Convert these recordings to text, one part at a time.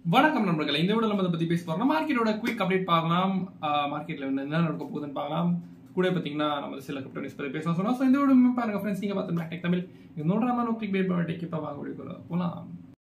வணக்கம் நண்பர்களே இந்த விட நம்ம இதை பத்தி பேச போறோம் மார்க்கெட்டோட குயிக் அப்டேட் பார்க்கலாம் மார்க்கெட்ல வந்து என்ன நடக்க போகுதுன்னு பார்க்கலாம் கூட பாத்தீங்கன்னா நம்ம சில கிரிப்டோ நியூஸ் பத்தி பேசலாம் சொன்னா So, இந்த விட பாருங்க ஃப்ரெண்ட்ஸ் நீங்க பார்த்து பிளாக் டெக் தமிழ் இது நோடாம நோ கிளிக் பேட் பண்ணி இப்ப வாங்க வீடியோ போலாம்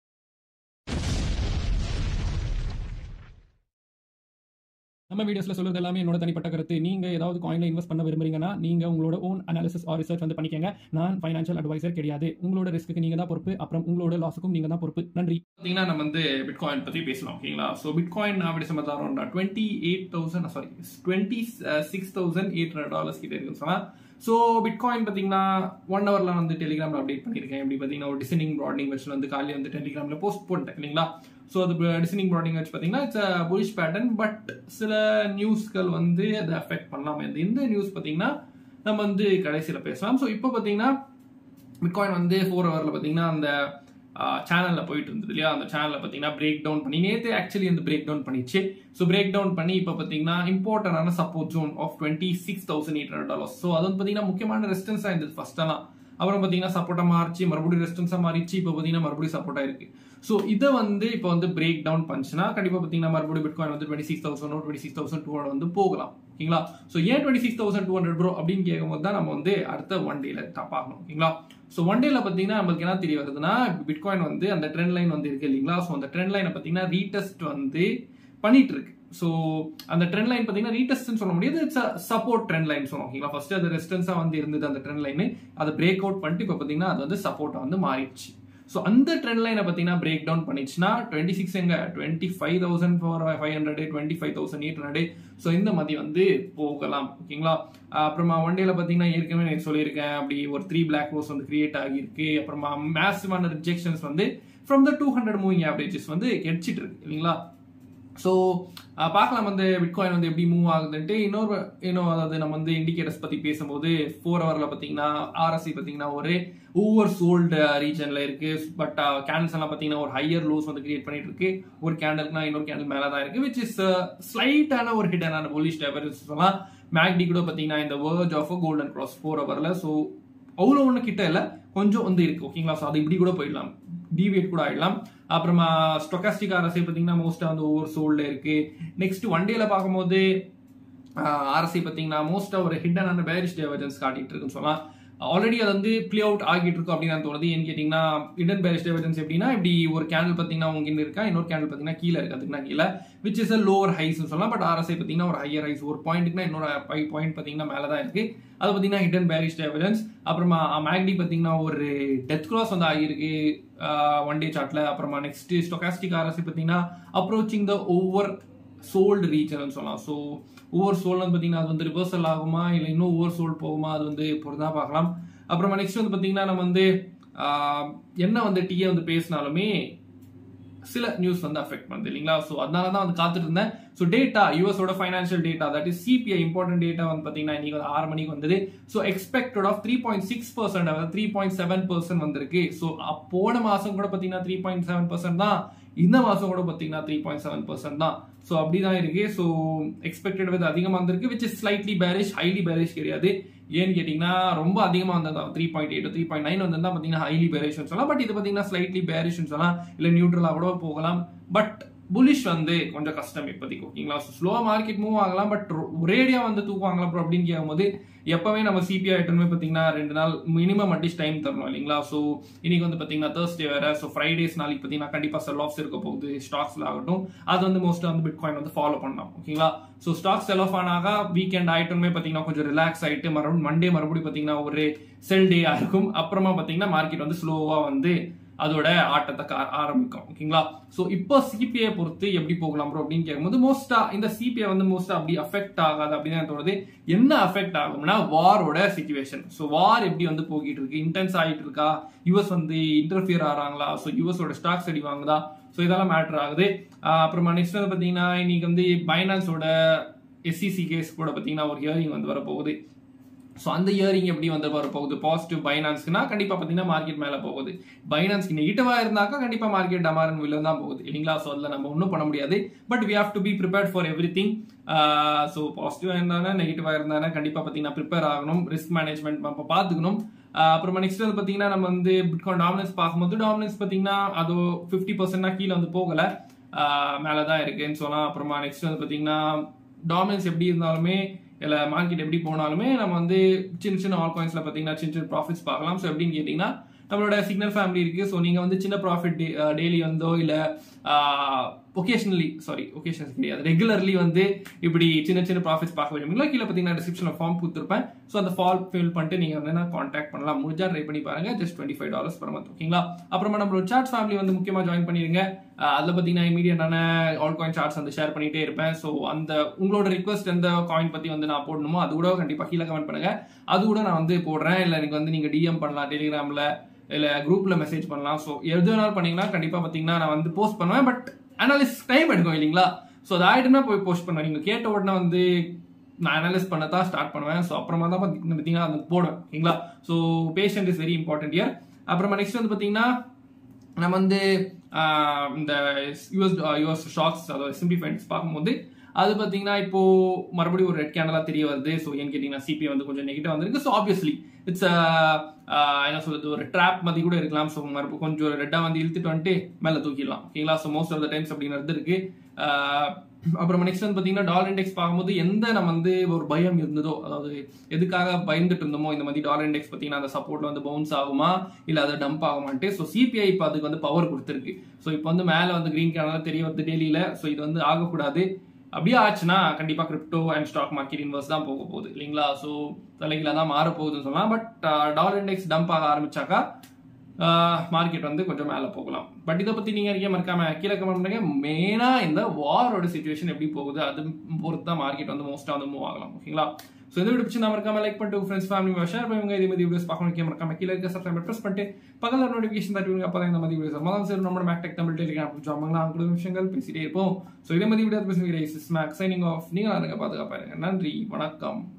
நம்ம வீடியோஸ்ல சொல்றது எல்லாமே என்னோட தனிப்பட்ட கருத்து நீங்க ஏதாவது காயின்ல இன்வெஸ்ட் பண்ண விரும்புறீங்கன்னா நீங்க உங்களோட ஓன் அனாலிசிஸ் ஆர் ரிசர்ச் வந்து பண்ணிக்கங்க நான் ஃபைனான்ஷியல் அட்வைசர் கிடையாது உங்களோட ரிஸ்க்கு நீங்க தான் பொறுப்பு அப்புறம் உங்களோட லாஸுக்கும் நீங்க தான் பொறுப்பு நன்றி பாத்தீங்கன்னா நம்ம வந்து பிட்காயின் பத்தி பேசலாம் ஓகேங்களா ஸோ பிட்காயின் அப்படி சம்பந்தம் twenty eight thousand sorry twenty six thousand eight hundred dollars கிட்ட இருக்குன்னு சொன்னா ஸோ பிட்காயின் பார்த்தீங்கன்னா ஒன் ஹவர்ல வந்து டெலிகிராம்ல அப்டேட் பண்ணியிருக்கேன் எப்படி பார்த்தீங்கன்னா ஒரு டிசைனிங் ப்ராடிங் வெர்ஷன் வந்து காலையில் வந்து டெலிகிராம்ல போஸ்ட் போட்டேன் இல்லைங்களா ஸோ அது டிசைனிங் ப்ராடிங் வச்சு பார்த்தீங்கன்னா இட்ஸ் புலிஷ் பேட்டர்ன் பட் சில நியூஸ்கள் வந்து அதை அஃபெக்ட் பண்ணலாம் இந்த எந்த நியூஸ் பார்த்தீங்கன்னா நம்ம வந்து கடைசியில் பேசலாம் ஸோ இப்போ பார்த்தீங்கன்னா பிட்காயின் வந்து ஃபோர் ஹவரில் பார்த்தீங்கன்னா அந்த சேனலில் போயிட்டு இருந்தது இல்லையா அந்த சேனலில் பார்த்தீங்கன்னா பிரேக் டவுன் பண்ணி நேற்று ஆக்சுவலி வந்து பிரேக் டவுன் பண்ணிச்சு ஸோ பிரேக் டவுன் பண்ணி இப்போ பார்த்தீங்கன்னா இம்பார்ட்டன்டான support zone of twenty six thousand eight hundred dollars so அது வந்து பார்த்தீங்கன்னா முக்கியமான ரெசிஸ்டன்ஸாக இருந்தது ஃபர்ஸ்டெல்லாம் அப்புறம் பார்த்தீங்கன்னா சப்போர்ட்டாக மாறிச்சு மறுபடியும் ரெசிஸ்டன்ஸாக மாறிச்சு இப்போ பார்த்தீங்கன்னா மறுபடியும் சப்போர்ட்டாக இருக்கு ஸோ இதை வந்து இப்போ வந்து பிரேக் டவுன் பண்ணுச்சுன்னா கண்டிப்பாக பார்த்தீங்கன்னா மறுபடியும் பிட்காயின் வந்து twenty six thousand twenty six thousand two hundred வந்து போகலாம் ஓகேங்களா ஸோ ஏன் twenty six thousand two hundred bro அப்படின்னு கேட்கும்போது தான் நம்ம வந்து அடுத்த ஒன் டேல பார்க்கணும் ஓகேங்களா ஸோ ஒன் டேல பார்த்தீங்கன்னா நம்மளுக்கு என்ன தெரிய வருதுன்னா பிட்காயின் வந்து அந்த ட்ரெண்ட் லைன் வந்து இருக்கு இல்லைங்களா ஸோ அந்த ட்ரெண்ட் லைனை பார்த்தீங்கன்னா ரீடெஸ்ட் வந்து பண்ணிட்டு இருக்கு ஸோ அந்த ட்ரெண்ட் லைன் பார்த்தீங்கன்னா ரீடெஸ்ட்னு சொல்ல முடியாது இட்ஸ் சப்போர்ட் ட்ரெண்ட் லைன் சொல்லுவோம் ஓகேங்களா ஃபர்ஸ்ட் அது ரெசிஸ்டன்ஸாக வந்து இருந்தது அந்த ட்ரெண்ட் லைன் அதை பிரேக் அவுட் பண்ணிட்டு இப்போ பார்த்தீங்கன்னா அது வந்து சப்போர்ட்டாக வந்து மாறிடுச்சு ஸோ அந்த ட்ரெண்ட் லைனை பார்த்தீங்கன்னா பிரேக் டவுன் பண்ணிச்சுன்னா டுவெண்ட்டி சிக்ஸ் எங்க twenty five thousand four five hundred twenty five thousand eight hundred so இந்த மாதிரி வந்து போகலாம் ஓகேங்களா அப்புறமா ஒன் டேல பார்த்தீங்கன்னா ஏற்கனவே நான் சொல்லியிருக்கேன் அப்படி ஒரு த்ரீ பிளாக் ரோஸ் வந்து கிரியேட் ஆகியிருக்கு அப்புறமா மேசிவான ரிஜெக்ஷன்ஸ் வந்து from the two hundred moving averages வந்து கிடைச்சிட்டு இருக்கு இல்லைங்களா ஸோ பார்க்கலாம் வந்து பிட்காயின் வந்து எப்படி மூவ் ஆகுதுன்ட்டு இன்னொரு இன்னும் அதாவது நம்ம வந்து இண்டிகேட்டர்ஸ் பற்றி பேசும்போது ஃபோர் ஹவரில் பார்த்தீங்கன்னா ஆர்எஸ்சி பார்த்தீங்கன்னா ஒரு ஓவர் சோல்டு ரீஜனில் இருக்கு பட் கேண்டில்ஸ் எல்லாம் பார்த்தீங்கன்னா ஒரு ஹையர் லோஸ் வந்து கிரியேட் பண்ணிட்டு இருக்கு ஒரு கேண்டல்னா இன்னொரு கேண்டில் மேலே தான் இருக்கு விச் இஸ் ஸ்லைட்டான ஒரு ஹிடனான புலிஷ் டெவரேஜ் சொல்லலாம் மேக்டி கூட பார்த்தீங்கன்னா இந்த verge of golden cross four ஹவரில் ஸோ அவ்வளோ ஒன்று கிட்ட இல்லை கொஞ்சம் வந்து இருக்கு ஓகேங்களா ஸோ அது இப்படி கூட போயிடலாம் டிவியேட் கூட ஆயிடலாம் அப்புறமா ஸ்டொகாஸ்டிக் ஆர்எஸ்ஐ பார்த்தீங்கன்னா மோஸ்ட்டாக வந்து ஓவர் சோல்டு இருக்கு நெக்ஸ்ட் ஒன் டேல பார்க்கும்போது ஆர்எஸ்ஐ பார்த்தீங்கன்னா மோஸ்ட்டாக ஒரு ஹிட்டனான பேரிஷ் டைவர்ஜன்ஸ் காட்டிட்டு இருக்குன்னு சொல்லலாம் ஆல்ரெடி அது வந்து பிளே அவுட் ஆகிட்டு இருக்கும் அப்படின்னு தோணுது ஏன்னு கேட்டிங்கன்னா இடன் பேரிஷ் டைவர்ஜன்ஸ் எப்படின்னா இப்படி ஒரு கேண்டில் பார்த்தீங்கன்னா உங்க இங்க இருக்கா இன்னொரு கேண்டில் பார்த்தீங்கன்னா கீழே இருக்கு அதுக்குன்னா கீழே which is a lower highs சொல்லலாம் பட் ஆர்எஸ்ஐ பார்த்தீங்கன்னா ஒரு ஹையர் ஹைஸ் ஒரு பாயிண்ட்டுக்குனா இன்னொரு பாயிண்ட் பார்த்தீங்கன்னா மேலே தான் இருக்கு அது பார்த்தீங்கன்னா ஹிடன் பேரிஷ் டைவர்ஜன்ஸ் அப்புறமா மேக்டி பார்த்தீங்கன்னா ஒரு டெத் கிராஸ் வந்து ஆகியிருக்கு ஒன் டே சார்ட்ல அப்புறமா நெக்ஸ்ட் ஸ்டொகாஸ்டிக் ஆர்எஸ்ஐ பார்த்தீங்கன்னா approaching the oversold region சொல்லலாம் ஸோ ஓவர் சோல்னு பார்த்தீங்கன்னா அது வந்து ரிவர்சல் ஆகுமா இல்லை இன்னும் ஓவர் சோல்ட் போகுமா அது வந்து பொறுத்தான் பார்க்கலாம் அப்புறமா நெக்ஸ்ட் வந்து பார்த்தீங்கன்னா நம்ம வந்து என்ன வந்து டீயை வந்து பேசினாலுமே சில நியூஸ் வந்து அஃபெக்ட் பண்ணுது இல்லைங்களா ஸோ அதனால தான் வந்து காத்துட்டு இருந்தேன் ஸோ டேட்டா யூஎஸோட financial data that is CPI important data வந்து பார்த்தீங்கன்னா இன்னைக்கு வந்து ஆறு மணிக்கு வந்தது so expected of three point six percent அதாவது த்ரீ பாயிண்ட் செவன் பர்சன்ட் வந்திருக்கு ஸோ போன மாதம் கூட பார்த்தீங்கன்னா த்ரீ பாயிண்ட் செவன் பர்சன்ட் தான் இந்த மாதம் கூட பார்த்தீங்கன்னா த்ரீ பாயிண்ட் செவன் பர்சன்ட் தான் ஸோ அப்படிதான் இருக்கு ஸோ எக்ஸ்பெக்டட் வித் அதிகமாக வந்திருக்கு which is slightly bearish highly bearish கிடையாது ஏன்னு கேட்டிங்கன்னா ரொம்ப அதிகமாக வந்ததா three point eight three point nine வந்திருந்தா பார்த்தீங்கன்னா ஹைலி பேரிஷ்னு சொல்லலாம் பட் இது பார்த்தீங்கன்னா ஸ்லைட்லி பேரிஷ்னு சொல்லலாம் இல்லை நியூட்ரலாக கூட போகலாம் பட் புலிஷ் வந்து கொஞ்சம் கஷ்டம் இப்போதைக்கு ஓகேங்களா ஸோ ஸ்லோவாக மார்க்கெட் மூவ் ஆகலாம் பட் ஒரேடியாக வந்து தூக்குவாங்களா அப்புறம் அப்படின்னு கேட்கும்போது எப்போவே நம்ம சிபிஐ ஐட்டமே பார்த்தீங்கன்னா ரெண்டு நாள் மினிமம் அட்லீஸ்ட் டைம் தரணும் இல்லைங்களா ஸோ இன்னைக்கு வந்து பார்த்தீங்கன்னா தேர்ஸ்டே வேற ஸோ ஃப்ரைடேஸ் நாளைக்கு பார்த்தீங்கன்னா கண்டிப்பாக செல் ஆஃப்ஸ் இருக்க போகுது ஸ்டாக்ஸ்ல ஆகட்டும் அது வந்து மோஸ்ட்டாக வந்து பிட்காயின் வந்து ஃபாலோ பண்ணலாம் ஓகேங்களா ஸோ ஸ்டாக் செல் ஆஃப் ஆனாக வீக்கெண்ட் ஆயிட்டுமே பார்த்தீங்கன்னா கொஞ்சம் ரிலாக்ஸ் ஆயிட்டு மறுபடியும் மண்டே மறுபடியும் பார்த்தீங்கன்னா ஒரு செல் டே இருக்கும் அப்புறமா பார்த்தீங்கன்னா மார்க்கெட் வந்து ஸ்லோவாக வந்து அதோட ஆட்டத்தை ஆரம்பிக்கும் ஓகேங்களா ஸோ இப்போ சிபிஐ பொறுத்து எப்படி போகலாம் ப்ரோ அப்படின்னு கேட்கும்போது மோஸ்டா இந்த சிபிஐ வந்து மோஸ்டா அப்படி அஃபெக்ட் ஆகாது அப்படின்னு தோணுது என்ன அஃபெக்ட் ஆகும்னா வாரோட சுச்சுவேஷன் ஸோ வார் எப்படி வந்து போகிட்டு இருக்கு இன்டென்ஸ் ஆகிட்டு இருக்கா யூஎஸ் வந்து இன்டர்ஃபியர் ஆறாங்களா ஸோ யூஎஸோட ஸ்டாக்ஸ் அடி வாங்குதா ஸோ இதெல்லாம் மேட்டர் ஆகுது அப்புறமா நெக்ஸ்ட் வந்து பார்த்தீங்கன்னா இன்னைக்கு வந்து பைனான்ஸோட எஸ்சிசி கேஸ் கூட பார்த்தீங்கன்னா ஒரு ஹியரிங் வந்து வரப்போகுது ஸோ அந்த இயரிங் எப்படி வந்து வர போகுது பாசிட்டிவ் பைனான்ஸ்க்குனா கண்டிப்பாக பார்த்தீங்கன்னா மார்க்கெட் மேலே போகுது பைனான்ஸ்க்கு நெகட்டிவாக இருந்தாக்கா கண்டிப்பாக மார்க்கெட் டமாரன் வில்ல தான் போகுது இல்லைங்களா ஸோ அதில் நம்ம ஒன்றும் பண்ண முடியாது but we have to be prepared for everything so பாசிட்டிவாக இருந்தானே நெகட்டிவாக இருந்தானே கண்டிப்பாக பார்த்தீங்கன்னா ப்ரிப்பேர் ஆகணும் ரிஸ்க் மேனேஜ்மெண்ட் நம்ம பார்த்துக்கணும் அப்புறமா நெக்ஸ்ட் வந்து பார்த்தீங்கன்னா நம்ம வந்து பிட்காயின் டாமினன்ஸ் பார்க்கும்போது டாமினன்ஸ் பார்த்தீங்கன்னா அது ஃபிஃப்டி பர்சன்ட்னா கீழே வந்து போகல மேலே தான் இருக்குன்னு சொல்லலாம் அப்புறமா நெக்ஸ்ட் வந்து பார்த்தீங்கன்னா டாமினன்ஸ் எப்படி இருந்தாலுமே இல்லை மார்க்கெட் எப்படி போனாலுமே நம்ம வந்து சின்ன சின்ன ஆல் காயின்ஸில் பார்த்தீங்கன்னா சின்ன சின்ன ப்ராஃபிட்ஸ் பார்க்கலாம் ஸோ எப்படின்னு கேட்டிங்கன்னா நம்மளோட சிக்னல் ஃபேமிலி இருக்கு ஸோ நீங்கள் வந்து சின்ன ப்ராஃபிட் டெய்லி வந்தோ இல்லை ஒகேஷனலி சாரி ஒகேஷன்ஸ் கிடையாது ரெகுலர்லி வந்து இப்படி சின்ன சின்ன ப்ராஃபிட்ஸ் பார்க்க விரும்புங்களா கீழே பார்த்தீங்கன்னா டிஸ்கிரிப்ஷனில் ஃபார்ம் கொடுத்துருப்பேன் ஸோ அந்த ஃபால் ஃபில் பண்ணிட்டு நீங்கள் வந்து நான் காண்டாக்ட் பண்ணலாம் முடிஞ்சா ட்ரை பண்ணி பாருங்க just twenty five dollars per month ஓகேங்களா அப்புறமா நம்மளோட சார்ட் ஃபேமிலி வந்து முக்கியமாக ஜாயின் பண்ணிடுங்க அதில் பார்த்தீங்கன்னா இமீடியட்டான ஆல் காயின் சார்ட்ஸ் வந்து ஷேர் பண்ணிட்டே இருப்பேன் ஸோ அந்த உங்களோட ரிக்வஸ்ட் எந்த காயின் பற்றி வந்து நான் போடணுமோ அது கூட கண்டிப்பாக கீழே கமெண்ட் பண்ணுங்க அது கூட நான் வந்து போடுறேன் இல்லை எனக்கு வந்து நீங்கள் டிஎம் பண்ணலாம் டெலிகிராமில் இல்லை குரூப்பில் மெசேஜ் பண்ணலாம் ஸோ எது வேணாலும் பண்ணீங்கன்னா கண்டிப்பாக பார்த்தீங்கன்னா நான் வந்து போஸ்ட் பண்ணுவேன் பட் அனாலிஸ் டைம் எடுக்கும் இல்லைங்களா ஸோ அது ஆயிட்டுனா போய் போஸ்ட் பண்ணுவேன் நீங்கள் கேட்ட உடனே வந்து நான் அனலைஸ் பண்ண தான் ஸ்டார்ட் பண்ணுவேன் ஸோ அப்புறமா தான் பார்த்தீங்கன்னா அது போடுவேன் ஓகேங்களா so patient is very important here அப்புறமா நெக்ஸ்ட் வந்து பார்த்தீங்கன்னா நம்ம வந்து இந்த யூஎஸ் யூஎஸ் ஷாக்ஸ் அதாவது சிம்பிஃபைட்ஸ் பார்க்கும்போது அது பார்த்தீங்கன்னா இப்போ மறுபடியும் ஒரு ரெட் கேண்டலா தெரிய வருது ஸோ ஏன்னு கேட்டிங்கன்னா சிபிஐ வந்து கொஞ்சம் நெகட்டிவ் வந்திருக்கு ஸோ ஆப்வியஸ்லி இட்ஸ் என்ன சொல்றது ஒரு ட்ராப் மாதிரி கூட இருக்கலாம் ஸோ மறுபடியும் கொஞ்சம் ரெட்டாக வந்து இழுத்துட்டு வந்துட்டு மேலே தூக்கிடலாம் ஓகேங்களா so most of the times அப்படிங்கிறது இருக்கு அப்புறம் நெக்ஸ்ட் வந்து பார்த்தீங்கன்னா டாலர் இண்டெக்ஸ் பார்க்கும்போது எந்த நம்ம வந்து ஒரு பயம் இருந்ததோ அதாவது எதுக்காக பயந்துட்டு இருந்தோமோ இந்த மாதிரி டாலர் இண்டெக்ஸ் பார்த்தீங்கன்னா அந்த சப்போர்ட்ல வந்து பவுன்ஸ் ஆகுமா இல்லை அதை டம்ப் ஆகுமான்ட்டு ஸோ சிபிஐ இப்போ அதுக்கு வந்து பவர் கொடுத்துருக்கு ஸோ இப்போ வந்து மேலே வந்து கிரீன் கேனலாக தெரிய வருது டெய்லியில் ஸோ இது வந்து ஆகக்கூடாது அப்படியே ஆச்சுன்னா கண்டிப்பாக crypto and stock market invest தான் போக போகுது இல்லைங்களா ஸோ தலைகீழ தான் மாற போகுதுன்னு சொல்லலாம் பட் டாலர் இண்டெக்ஸ் டம்ப் ஆக ஆரம்பிச்சாக்கா மார்க்கெட் வந்து கொஞ்சம் மேலே போகலாம் பட் இதை பற்றி நீங்கள் அறிய மறக்காம கீழே கமெண்ட் பண்ணுங்க மெயினாக இந்த வாரோட சுச்சுவேஷன் எப்படி போகுது அது பொறுத்து தான் மார்க்கெட் வந்து மோஸ்ட்டாக வந்து மூவ் ஆகலாம் ஓகேங்களா ஸோ இந்த வீடியோ பிடிச்சி மறக்காம லைக் பண்ணிட்டு ஃப்ரெண்ட்ஸ் ஃபேமிலி ஷேர் பண்ணுங்க இதே மாதிரி வீடியோஸ் பார்க்கணும் மறக்காம கீழே இருக்க சப்ஸ்கிரைப் ப்ரெஸ் பண்ணிட்டு பக்கத்தில் நோட்டிஃபிகேஷன் தட்டி அப்போ தான் இந்த மாதிரி வீடியோஸ் மதம் சரி நம்ம மேக்டெக் தமிழ் டெலிகிராம் பிடிச்சாங்களா அவங்க விஷயங்கள் பேசிட்டே இருப்போம் ஸோ இதே மாதிரி வீடியோ பேசுகிறேன் மேக் சைனிங் ஆஃப் நீங்கள் பாதுகாப்பாருங்க நன்றி வணக்கம்